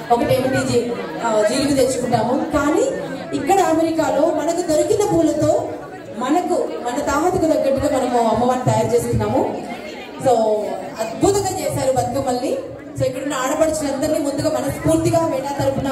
ఒకటేమిటి జీ- ఆ, జీలుగు తెచ్చుకుంటాము కానీ ఇక్కడ అమెరికాలో మనకు దొరికిన పూలతో మనకు మన తాహతకు తగ్గట్టుగా మనము అమ్మవారిని తయారు చేసుకున్నాము సో అద్భుతంగా చేశారు బతుకమ్మల్ని సో ఇక్కడున్న ఆడపడుచులందరినీ ముందుగా మనస్ఫూర్తిగా వేటా తరపున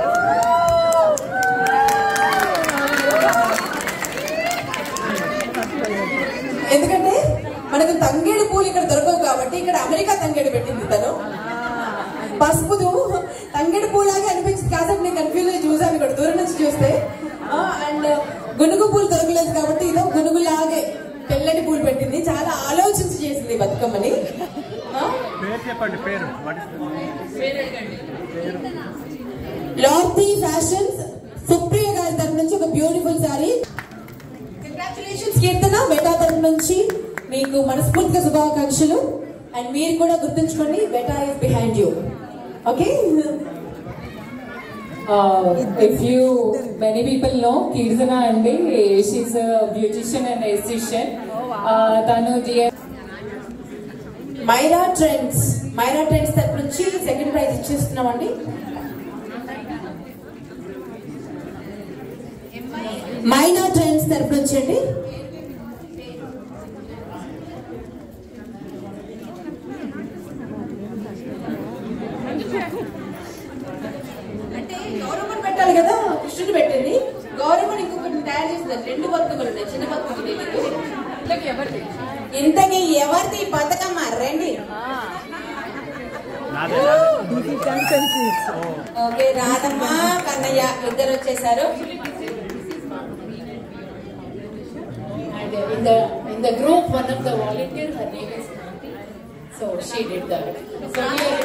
ఎందుకంటే మనకు తంగేడు పూలు ఇక్కడ దొరకవు కాబట్టి ఇక్కడ అమెరికా తంగేడు పెట్టింది తను పసుపుదు తంగేడు పూలాగా అనిపించింది కాసేపు నేను కన్ఫ్యూజ్ అయ్యి చూసాను ఇక్కడ దూరం నుంచి చూస్తే అండ్ గునుగు పూలు దొరకలేదు కాబట్టి ఇదో గునుగులాగే తెల్లటి పూలు పెట్టింది చాలా ఆలోచించి చేసింది ఈ బతుకమ్మని ఆ, పేరు చెప్పండి పేరు వాట్ ఇస్ లార్తి ఫ్యాషన్స్ సుప్రియ గారి తరఫు నుంచి ఒక బ్యూటిఫుల్ సారీ కంగ్రాచులేషన్స్ కీర్తన బేటా తరఫు నుంచి మీకు మనస్ఫూర్తిగా శుభాకాంక్షలు అండ్ మీరు కూడా గుర్తుంచుకోండి బేటా is behind you okay Uh, if you many people know Kirtana Andi, she's a beautician and esthetician. Uh, తను GM Myra trends Myra trends తరఫు నుంచి సెకండ్ ప్రైజ్ ఇచ్చేస్తున్నామండి మైనా ట్రెండ్స్ తరఫు నుంచి అండి అంటే గౌరవం పెట్టాలి కదా కృష్ణుడు పెట్టింది గౌరవం ఇంకొకటి తయారు చేసింది రెండు బతుకమ్మలు ఉన్నాయి చిన్న బతుకమ్మ తెలియదు ఇంతకీ ఎవరిది ఈ బతుకమ్మ రండి నాదే ఓకే రాధమ్మ కన్నయ్య ఇద్దరు వచ్చేసారు and in the in the group one of the volunteer her name is Nandi. So she did that. So we are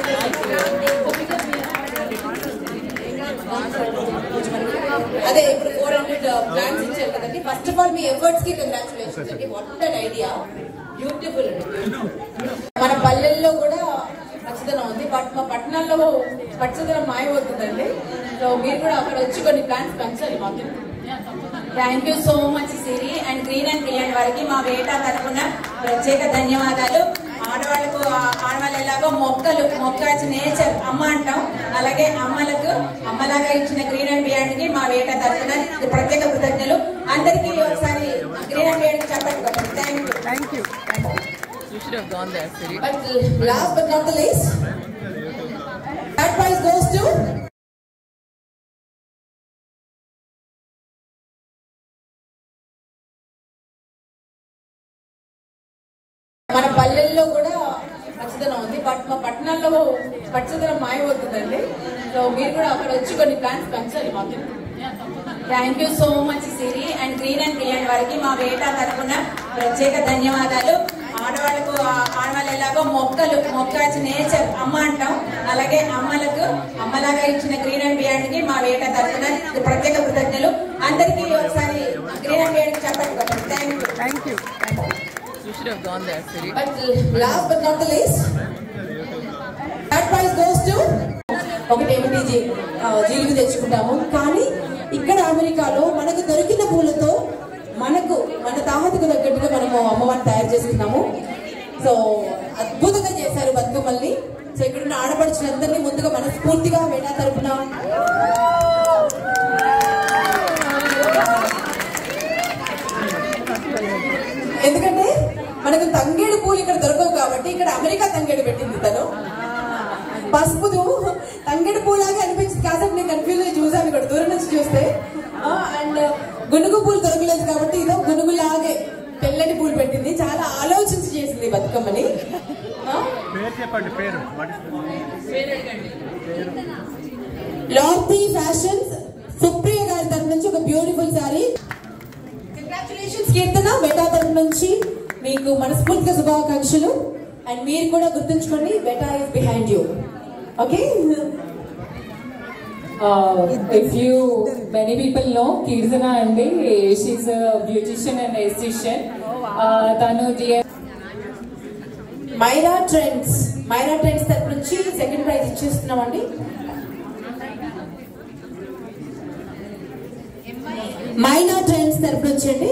అదే ఇప్పుడు ఫోర్ హండ్రెడ్ ప్లాన్స్ ఇచ్చారు కదండి ఫస్ట్ ఆఫ్ ఆల్ మీ ఎఫర్ట్స్ కి కంగ్రాచులేషన్స్ అండి వాట్ అన్ ఐడియా బ్యూటిఫుల్ అండి మన పల్లెల్లో కూడా పచ్చదనం ఉంది బట్ మా పట్టణాల్లో పచ్చదనం మాయమవుతుందండి సో మీరు కూడా అక్కడ వచ్చి కొన్ని ప్లాన్స్ పెంచాలి మాకు thank you so much Siri and green and brilliant వారికి మా వేట తరఫున ప్రత్యేక ధన్యవాదాలు ఆడవాళ్ళకు ఆ- ఆడవాళ్ళు ఎలాగో మొక్కలు మొక్క నేచర్ అమ్మ అంటాం అలాగే అమ్మలకు అమ్మలాగా ఇచ్చిన గ్రీన్ అండ్ బియాండ్ కి మా వేట తరఫున ప్రత్యేక కృతజ్ఞతలు అందరికీ ఒకసారి గ్రీన్ అండ్ బియాండ్ చెప్పండి thank you You should have gone there, Siri. But last but not the least that prize goes to మన పల్లెల్లో కూడా పచ్చదనం ఉంది బట్ మా పట్టణాల్లో పచ్చదనం మాయమవుతుందండి సో మీరు కూడా అక్కడ వచ్చి కొన్ని ప్లాన్స్ పెంచాలి మాకు thank you so much Siri and green and brilliant వారికి మా వేట తరఫున ప్రత్యేక ధన్యవాదాలు ఆడవాళ్ళకు ఆ- ఆడవాళ్ళు ఎలాగో మొక్కలు మొక్క నేచర్ అమ్మ అంటాం అలాగే అమ్మలకు అమ్మలాగా ఇచ్చిన గ్రీన్ అండ్ బియాండ్ కి మా వేట తరఫున ప్రత్యేక కృతజ్ఞతలు అందరికీ ఒకసారి గ్రీన్ అండ్ బియాండ్ చెప్పండి thank you Thank you. You should have gone there, Siri. But last but not the least that prize goes to ఒకటేమిటి జీ- ఆ, జీలుగు తెచ్చుకుంటాము కానీ ఇక్కడ అమెరికాలో మనకు దొరికిన పూలతో మనకు మన తాహతకు తగ్గట్టుగా మనము అమ్మవారిని తయారు చేసుకున్నాము సో అద్భుతంగా చేశారు బతుకమ్మల్ని సో ఇక్కడున్న ఆడపడుచులందరినీ ముందుగా మనస్ఫూర్తిగా వేటా తరపున ఎందుకంటే మనకు తంగేడు పూలు ఇక్కడ దొరకవు కాబట్టి ఇక్కడ అమెరికా తంగేడు పెట్టింది తను పసుపుదు తంగేడు పూలాగా అనిపించింది కాసేపు నేను కన్ఫ్యూజ్ అయ్యి చూసాను ఇక్కడ దూరం నుంచి చూస్తే అండ్ గునుగు పూలు దొరకలేదు కాబట్టి ఇదో గునుగులాగే తెల్లటి పూలు పెట్టింది చాలా ఆలోచించి చేసింది ఈ బతుకమ్మని ఆ, పేరు చెప్పండి పేరు వాట్ ఇస్ లార్తి ఫ్యాషన్స్ సుప్రియ గారి తరఫు నుంచి ఒక బ్యూటిఫుల్ సారీ కంగ్రాచులేషన్స్ కీర్తన బేటా తరఫు నుంచి మీకు మనస్ఫూర్తిగా శుభాకాంక్షలు అండ్ మీరు కూడా గుర్తుంచుకోండి బేటా is behind you okay uh, if you many people know Kirtana Andi, she's a beautician and esthetician. Uh, తను GM Myra trends Myra trends తరఫు నుంచి సెకండ్ ప్రైజ్ ఇచ్చేస్తున్నామండి మైనా ట్రెండ్స్ తరఫు నుంచి అండి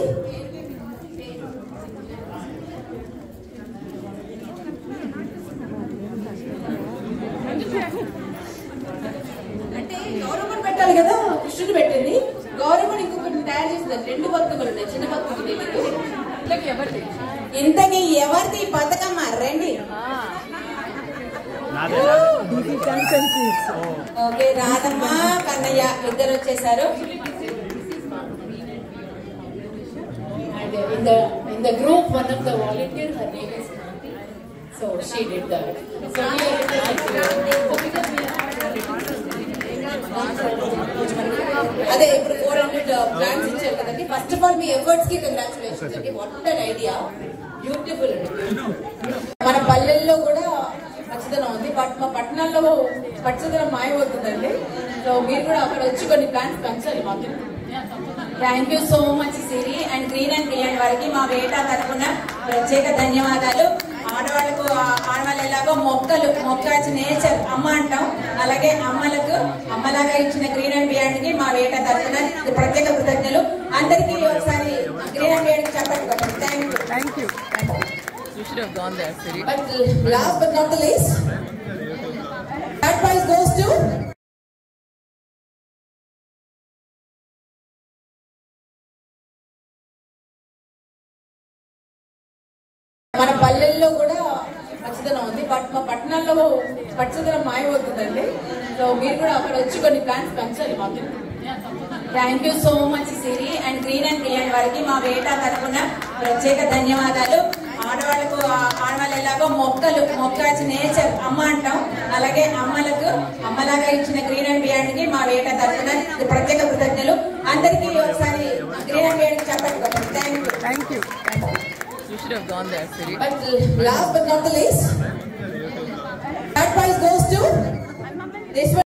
గౌరవం పెట్టాలి కదా కృష్ణుడు పెట్టింది గౌరవం ఇంకొకటి తయారు చేసింది రెండు బతుకలు ఉన్నాయి చిన్న బతుకులు ఇంతకీ ఎవరిది ఇంతకీ ఎవరిది ఈ బతుకమ్మ రండి నాదే ఓకే రాధమ్మ కన్నయ్య ఇద్దరు వచ్చేసారు And in the in the group, one of the volunteer, her name is Nati. So she did that. So we are so because we అదే ఇప్పుడు ఫోర్ హండ్రెడ్ ప్లాన్స్ ఇచ్చారు కదండి ఫస్ట్ ఆఫ్ ఆల్ మీ efforts కి congratulations అండి what an idea beautiful అండి మన పల్లెల్లో కూడా పచ్చదనం ఉంది బట్ మా పట్టణాల్లో పచ్చదనం మాయమవుతుందండి సో మీరు కూడా అక్కడ వచ్చి కొన్ని ప్లాన్స్ పెంచాలి మాకు thank you so much Siri and green and billion వారికి మా వేట తరపున ప్రత్యేక ధన్యవాదాలు ఆడవాళ్ళకు ఆ- ఆడవాళ్ళు ఎలాగో మొక్కలు మొక్క నేచర్ అమ్మ అంటాం అలాగే అమ్మలకు అమ్మలాగా ఇచ్చిన గ్రీన్ అండ్ బియాండ్ కి మా వేట తరపున ప్రత్యేక కృతజ్ఞతలు అందరికీ ఒకసారి గ్రీన్ అండ్ బియాండ్ చెప్పండి thank you Thank you. You should have gone there, Siri. But last but not the least third prize goes to మన పల్లెల్లో కూడా పచ్చదనం ఉంది బట్ మా పట్టణాల్లో పచ్చదనం మాయమవుతుందండి సో మీరు కూడా అక్కడ వచ్చి కొన్ని ప్లాన్స్ పెంచాలి మాకు thank you so much Siri and green and billion వారికి మా వేట తరపున ప్రత్యేక ధన్యవాదాలు ఆడవాళ్ళకు ఆ- ఆడవాళ్ళు ఎలాగో మొక్కలు మొక్క నేచర్ అమ్మ అంటాం అలాగే అమ్మలకు అమ్మలాగా ఇచ్చిన గ్రీన్ అండ్ బియాండ్ కి మా వేట తరపున ప్రత్యేక కృతజ్ఞతలు అందరికీ ఒకసారి గ్రీన్ అండ్ బియాండ్ చెప్పండి thank you Thank you. You should have gone there, Siri. But last but not the least third prize goes to this